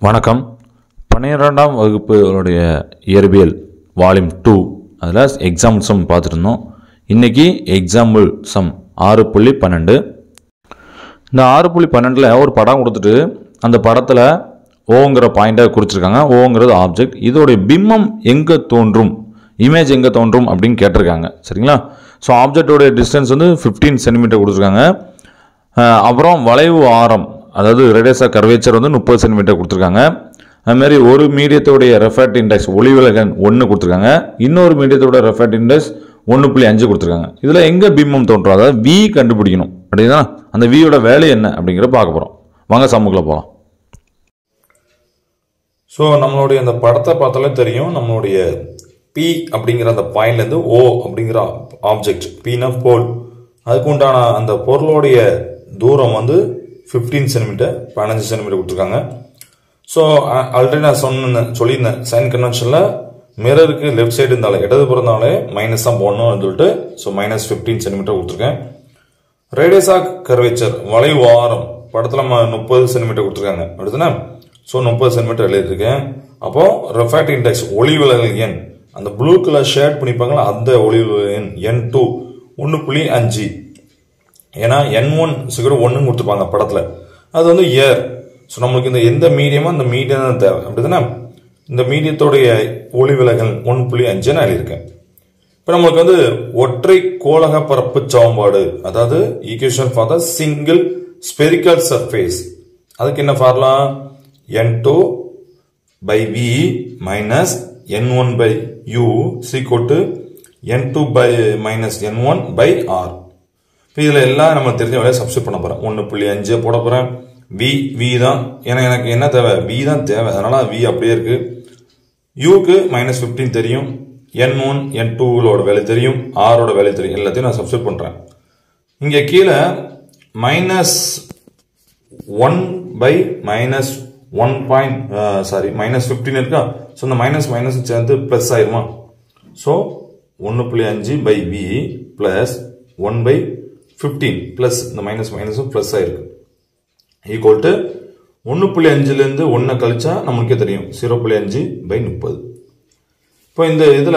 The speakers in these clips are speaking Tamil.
வணக்கம் பன்னிரெண்டாம் வகுப்புடைய இயற்பியல் வால்யூம் டூ அதில் எக்ஸாம் சம் பார்த்துருந்தோம் இன்றைக்கி எக்ஸாம்பிள் சம் ஆறு புள்ளி பன்னெண்டு இந்த ஆறு புள்ளி பன்னெண்டில் ஒரு படம் கொடுத்துட்டு அந்த படத்தில் ஓங்கிற பாயிண்ட்டை குறிச்சிருக்காங்க ஓங்கிறது ஆப்ஜெக்ட் இதோடைய பிம்பம் எங்கே தோன்றும் இமேஜ் எங்கே தோன்றும் அப்படின்னு கேட்டிருக்காங்க சரிங்களா ஸோ ஆப்ஜெக்டோடைய டிஸ்டன்ஸ் வந்து ஃபிஃப்டீன் சென்டிமீட்டர் கொடுத்துருக்காங்க அஹ் அப்புறம் வளைவு ஆரம் அதாவது ரேடியஸா கர்வேச்சர் வந்து முப்பது சென்டிமீட்டர் கொடுத்துருக்காங்க அதுமாரி ஒரு மீடியத்தோடைய ரெஃபர்ட் இண்டெக்ஸ் ஒளிவிலகன் ஒன்று கொடுத்துருக்காங்க இன்னொரு மீடியத்தோட ரெஃபர்ட் இண்டெக்ஸ் ஒன்று புள்ளி அஞ்சு கொடுத்துருக்காங்க இதில் எங்கே பிம்பம் தோன்றும் அதாவது வி கண்டுபிடிக்கணும் அப்படின்னா அந்த வியோட வேலை என்ன அப்படிங்கிற பார்க்க போகிறோம் வாங்க சமூகத்தில் போகலாம் ஸோ நம்மளுடைய அந்த படத்தை பார்த்தாலே தெரியும் நம்மளுடைய பி அப்படிங்கிற அந்த பாயிண்ட்லேருந்து ஓ அப்படிங்கிற ஆப்ஜெக்ட் பீனா போல் அதுக்கு உண்டான அந்த பொருளுடைய தூரம் வந்து ஃபிஃப்டீன் சென்டிமீட்டர் பதினஞ்சு சென்டிமீட்டர் கொடுத்துருக்காங்க ஸோ ஆல்ரெடி நான் சொன்ன சொல்லியிருந்தேன் சைன் கன்வென்ஷனில் மிரருக்கு லெஃப்ட் சைடு இருந்தாலே இடது பிறந்தாலே மைனஸ் தான் போடணும்னு சொல்லிட்டு ஸோ மைனஸ் ஃபிஃப்டீன் சென்டிமீட்டர் கொடுத்துருக்கேன் ரேடியஸ் ஆஃப் கர்வேச்சர் வளைவு ஆரம் படத்தில் முப்பது சென்டிமீட்டர் கொடுத்துருக்காங்க அடுத்துனா ஸோ முப்பது சென்டிமீட்டர் எழுதியிருக்கேன் அப்போ ரெஃபேக்ட் இண்டெக்ஸ் ஒளி விலகல் எண் அந்த ப்ளூ கலர் ஷேட் பண்ணிப்பாங்களா அந்த ஒளி விலகல் எண் என் டூ ஒன்று புள்ளி அஞ்சு ஏன்னா என் ஒன் சிகரம் ஒன்று கொடுத்துருப்பாங்க படத்தில் அது வந்து இயர் ஸோ நம்மளுக்கு இந்த எந்த மீடியமோ அந்த மீடியம் தான் தேவை அப்படிதானே இந்த மீடியத்தோடைய ஒளி விலகல் ஒன் புள்ளி அஞ்சு நான் எழுதியிருக்கேன் இப்போ நம்மளுக்கு வந்து ஒற்றை கோளக பரப்பு சமன்பாடு அதாவது equation for the single spherical surface அதுக்கு என்ன formula N two by V minus N one by U equal to N two by minus N one by R இப்போ இதில் எல்லாம் நம்ம தெரிஞ்ச வேலையை சப்ஸ்டியூட் பண்ண போகிறேன் ஒன்று புள்ளி அஞ்சு போட போகிறேன் வி வி தான் ஏன்னா எனக்கு என்ன தேவை வி தான் தேவை அதனால வி அப்படியே இருக்கு யூக்கு மைனஸ் ஃபிஃப்டீன் தெரியும் என் ஒன் என் டூவோட வேலை தெரியும் ஆரோட வேலை தெரியும் எல்லாத்தையும் நான் சப்ஸ்டியூட் பண்ணுறேன் இங்கே கீழே minus one by minus one point sorry minus fifteen இருக்கா ஸோ இந்த மைனஸ் மைனஸ் சேர்ந்து ப்ளஸ் ஆயிருமா ஸோ ஒன்று புள்ளி அஞ்சு by V plus one by fifteen plus இந்த மைனஸ் மைனஸும் ப்ளஸ் ஆயிருக்கு ஈக்குவல் டு ஒன்று புள்ளி அஞ்சுலேருந்து ஒன்றை கழிச்சா நம்மளுக்கே தெரியும் ஜீரோ புள்ளி அஞ்சு பை முப்பது இப்போ இந்த இதில்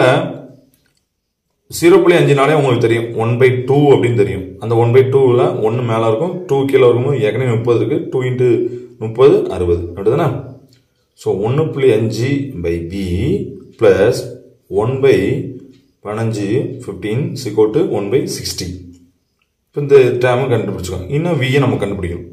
ஜீரோ புள்ளி அஞ்சுனாலே உங்களுக்கு தெரியும் ஒன் பை டூ அப்படின்னு தெரியும் அந்த ஒன் பை டூவில் ஒன்று மேலே இருக்கும் டூ கீழே இருக்கும் ஏற்கனவே முப்பது இருக்குது டூ இன்ட்டு முப்பது அறுபது அப்படிதானே ஸோ ஒன்று புள்ளி அஞ்சு by B plus one by பதினஞ்சு ஃபிஃப்டீன் சிக்கோட்டு ஒன் பை சிக்ஸ்டி இப்போ இந்த டேமை கண்டுபிடிச்சிக்கோங்க இன்னும் வியை நம்ம கண்டுபிடிக்கணும்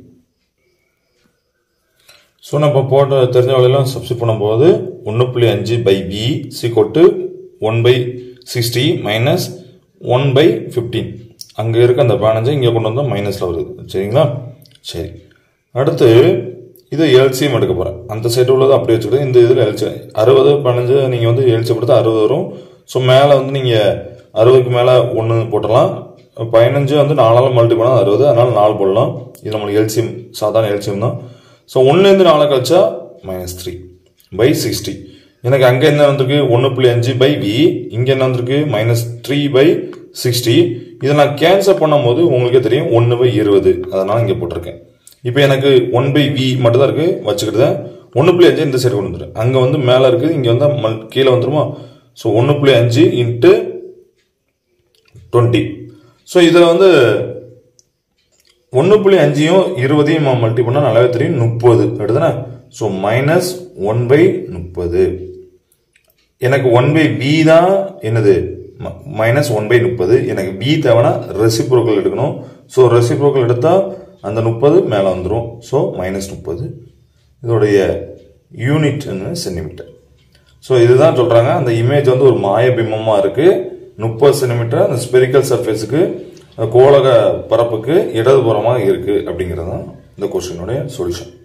ஸோ நம்ம போட்ட தெரிஞ்ச வேலையெல்லாம் சப்ஸ்டிட் பண்ணும்போது ஒன்று புள்ளி அஞ்சு பை பி சிக்கோட்டு one by sixty minus one by fifteen அங்கே இருக்க அந்த பதினஞ்சு இங்கே கொண்டு வந்தால் மைனஸில் வருது சரிங்களா சரி அடுத்து இது எல்சிஎம் எடுக்க போகிறேன் அந்த சைடு உள்ளது அப்படியே வச்சுக்கிட்டு இந்த இதில் எல்சி அறுபது பதினஞ்சு நீங்கள் வந்து எல்சி கொடுத்தா அறுபது வரும் ஸோ மேலே வந்து நீங்கள் அறுபதுக்கு மேலே ஒன்று போட்டலாம் பதினஞ்சு வந்து நாலால் மல்டி பண்ணால் அறுபது அதனால் நாலு போடலாம் இது நம்மளுக்கு எல்சிஎம் சாதாரண எல்சிஎம் தான் ஸோ ஒன்றுலேருந்து நாலு கழிச்சா மைனஸ் த்ரீ பை சிக்ஸ்டி எனக்கு அங்கே என்ன வந்திருக்கு ஒன்று புள்ளி அஞ்சு பை வி இங்கே என்ன வந்திருக்கு மைனஸ் த்ரீ பை சிக்ஸ்டி இதை நான் கேன்சல் பண்ணும்போது உங்களுக்கே தெரியும் ஒன்று பை இருபது அதனால் இங்கே போட்டிருக்கேன் இப்போ எனக்கு ஒன் பை வி மட்டும் தான் இருக்குது வச்சுக்கிட்டு ஒன்று புள்ளி அஞ்சு இந்த சைடு கொண்டு வந்துடும் அங்கே வந்து மேலே இருக்குது இங்கே வந்து மல் கீழே வந்துருமா ஸோ ஒன்று புள்ளி அஞ்சு இன்ட்டு டுவெண்ட்டி ஸோ இதில் வந்து ஒன்று புள்ளி அஞ்சையும் இருபதையும் மல்டி பண்ணால் நல்லாவே தெரியும் முப்பது எடுத்துனா ஸோ மைனஸ் ஒன் பை முப்பது எனக்கு ஒன் பை பி தான் என்னது மைனஸ் ஒன் பை முப்பது எனக்கு பி தேவைன்னா ரெசிப்ரோக்கல் எடுக்கணும் ஸோ ரெசிப்ரோக்கல் எடுத்தால் அந்த முப்பது மேலே வந்துடும் ஸோ மைனஸ் முப்பது இதோடைய யூனிட் சென்டிமீட்டர் ஸோ இதுதான் சொல்கிறாங்க அந்த இமேஜ் வந்து ஒரு மாய பிம்பமாக இருக்குது முப்பது சென்டிமீட்டர் அந்த ஸ்பெரிக்கல் சர்ஃபேஸுக்கு கோலக பரப்புக்கு இடதுபுறமாக இருக்குது அப்படிங்கிறது தான் இந்த கொஸ்டினுடைய சொல்யூஷன்